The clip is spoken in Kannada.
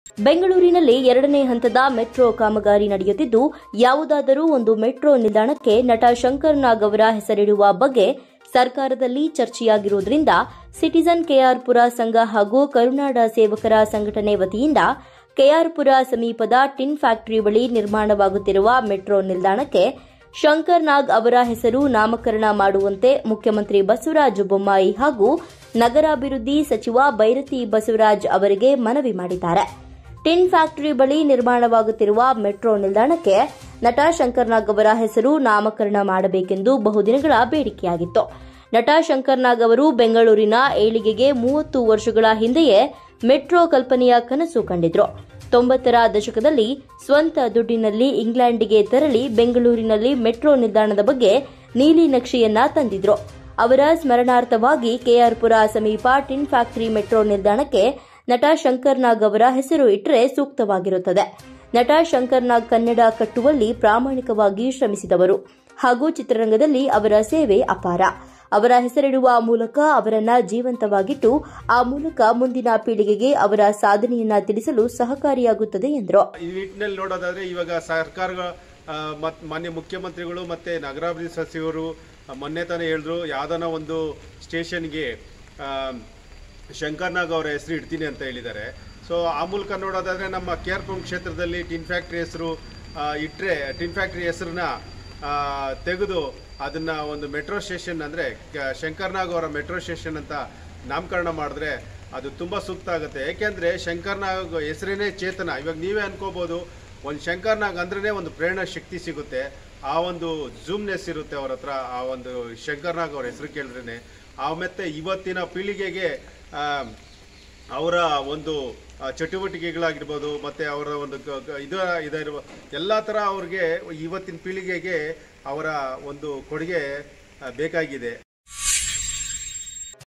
ಬೆಂಗಳೂರಿನಲ್ಲಿ ಎರಡನೇ ಹಂತದ ಮೆಟ್ರೋ ಕಾಮಗಾರಿ ನಡೆಯುತ್ತಿದ್ದು ಯಾವುದಾದರೂ ಒಂದು ಮೆಟ್ರೋ ನಿಲ್ದಾಣಕ್ಕೆ ನಟ ಶಂಕರ್ ನಾಗ್ ಅವರ ಹೆಸರಿಡುವ ಬಗ್ಗೆ ಸರ್ಕಾರದಲ್ಲಿ ಚರ್ಚೆಯಾಗಿರುವುದರಿಂದ ಸಿಟಿಜನ್ ಕೆಆರ್ಪುರ ಸಂಘ ಹಾಗೂ ಕರುನಾಡ ಸೇವಕರ ಸಂಘಟನೆ ವತಿಯಿಂದ ಕೆಆರ್ಪುರ ಸಮೀಪದ ಟಿನ್ ಫ್ಯಾಕ್ಟರಿ ಬಳಿ ನಿರ್ಮಾಣವಾಗುತ್ತಿರುವ ಮೆಟ್ರೋ ನಿಲ್ದಾಣಕ್ಕೆ ಶಂಕರ್ ನಾಗ್ ಅವರ ಹೆಸರು ನಾಮಕರಣ ಮಾಡುವಂತೆ ಮುಖ್ಯಮಂತ್ರಿ ಬಸವರಾಜ ಬೊಮ್ಮಾಯಿ ಹಾಗೂ ನಗರಾಭಿವೃದ್ಧಿ ಸಚಿವ ಬೈರತಿ ಬಸವರಾಜ್ ಅವರಿಗೆ ಮನವಿ ಮಾಡಿದ್ದಾರೆ ಟಿನ್ ಫ್ಯಾಕ್ಟರಿ ಬಳಿ ನಿರ್ಮಾಣವಾಗುತ್ತಿರುವ ಮೆಟ್ರೋ ನಿಲ್ದಾಣಕ್ಕೆ ನಟ ಶಂಕರ್ನಾಗ್ ಅವರ ಹೆಸರು ನಾಮಕರಣ ಮಾಡಬೇಕೆಂದು ಬಹುದಿನಗಳ ಬೇಡಿಕೆಯಾಗಿತ್ತು ನಟ ಶಂಕರ್ನಾಗ್ ಅವರು ಬೆಂಗಳೂರಿನ ಏಳಿಗೆಗೆ ಮೂವತ್ತು ವರ್ಷಗಳ ಹಿಂದೆಯೇ ಮೆಟ್ರೋ ಕಲ್ಪನೆಯ ಕನಸು ಕಂಡಿದ್ರು ತೊಂಬತ್ತರ ದಶಕದಲ್ಲಿ ಸ್ವಂತ ದುಡ್ಡಿನಲ್ಲಿ ಇಂಗ್ಲೆಂಡಿಗೆ ತೆರಳಿ ಬೆಂಗಳೂರಿನಲ್ಲಿ ಮೆಟ್ರೋ ನಿಲ್ದಾಣದ ಬಗ್ಗೆ ನೀಲಿ ನಕ್ಷೆಯನ್ನ ತಂದಿದ್ರು ಅವರ ಸ್ಮರಣಾರ್ಥವಾಗಿ ಕೆಆರ್ಪುರ ಸಮೀಪ ಟಿನ್ ಫ್ಯಾಕ್ಟರಿ ಮೆಟ್ರೋ ನಿಲ್ದಾಣಕ್ಕೆ ನಟ ಶಂಕರ್ ನಾಗ್ ಅವರ ಹೆಸರು ಇಟ್ಟರೆ ಸೂಕ್ತವಾಗಿರುತ್ತದೆ ನಟ ಶಂಕರ್ ನಾಗ್ ಕನ್ನಡ ಕಟ್ಟುವಲ್ಲಿ ಪ್ರಾಮಾಣಿಕವಾಗಿ ಶ್ರಮಿಸಿದವರು ಹಾಗೂ ಚಿತ್ರರಂಗದಲ್ಲಿ ಅವರ ಸೇವೆ ಅಪಾರ ಅವರ ಹೆಸರಿಡುವ ಮೂಲಕ ಅವರನ್ನ ಜೀವಂತವಾಗಿಟ್ಟು ಆ ಮೂಲಕ ಮುಂದಿನ ಪೀಳಿಗೆಗೆ ಅವರ ಸಾಧನೆಯನ್ನ ತಿಳಿಸಲು ಸಹಕಾರಿಯಾಗುತ್ತದೆ ಎಂದರು ಈ ನಿಟ್ಟಿನಲ್ಲಿ ನೋಡೋದಾದ್ರೆ ಇವಾಗ ಸರ್ಕಾರ ಮತ್ ಮಾನ್ಯ ಮುಖ್ಯಮಂತ್ರಿಗಳು ಮತ್ತೆ ನಗರಾಭಿವೃದ್ಧಿ ಸಚಿವರು ಆ, ಮೊನ್ನೆ ತಾನೇ ಹೇಳಿದ್ರು ಯಾವ್ದಾನ ಒಂದು ಸ್ಟೇಷನ್ಗೆ ಶಂಕರ್ನಾಗ್ ಅವರ ಹೆಸರು ಇಡ್ತೀನಿ ಅಂತ ಹೇಳಿದ್ದಾರೆ ಸೊ ಆ ಮೂಲಕ ನೋಡೋದಾದ್ರೆ ನಮ್ಮ ಕೆ ಆರ್ ಪುರಂ ಕ್ಷೇತ್ರದಲ್ಲಿ ಟಿನ್ ಫ್ಯಾಕ್ಟ್ರಿ ಹೆಸರು ಇಟ್ಟರೆ ಟಿನ್ ಫ್ಯಾಕ್ಟ್ರಿ ಹೆಸರನ್ನ ತೆಗೆದು ಅದನ್ನ ಒಂದು ಮೆಟ್ರೋ ಸ್ಟೇಷನ್ ಅಂದರೆ ಶಂಕರ್ನಾಗ್ ಅವರ ಮೆಟ್ರೋ ಸ್ಟೇಷನ್ ಅಂತ ನಾಮಕರಣ ಮಾಡಿದ್ರೆ ಅದು ತುಂಬ ಸೂಕ್ತ ಆಗುತ್ತೆ ಯಾಕೆಂದರೆ ಶಂಕರ್ನಾಗ್ ಹೆಸರೇನೇ ಚೇತನ ಇವಾಗ ನೀವೇ ಅನ್ಕೋಬೋದು ಒಂದು ಶಂಕರ್ನಾಗ್ ಅಂದ್ರೇ ಒಂದು ಪ್ರೇರಣಾ ಶಕ್ತಿ ಸಿಗುತ್ತೆ ಆ ಒಂದು ಝೂಮ್ನೆಸ್ ಇರುತ್ತೆ ಅವ್ರ ಹತ್ರ ಆ ಒಂದು ಶಂಕರ್ನಾಗ್ ಅವ್ರ ಹೆಸರು ಕೇಳಿದ್ರೇ ಆ ಮತ್ತೆ ಇವತ್ತಿನ ಪೀಳಿಗೆಗೆ ಆ, ಅವರ ಒಂದು ಆ, ಚಟುವಟಿಕೆಗಳಾಗಿರ್ಬೋದು ಮತ್ತು ಅವರ ಒಂದು ಗ- ಗ- ಇದು ಇದಿರುವ ಎಲ್ಲ ಥರ ಅವ್ರಿಗೆ ಇವತ್ತಿನ ಪೀಳಿಗೆಗೆ ಅವರ ಒಂದು ಕೊಡುಗೆ ಆ, ಬೇಕಾಗಿದೆ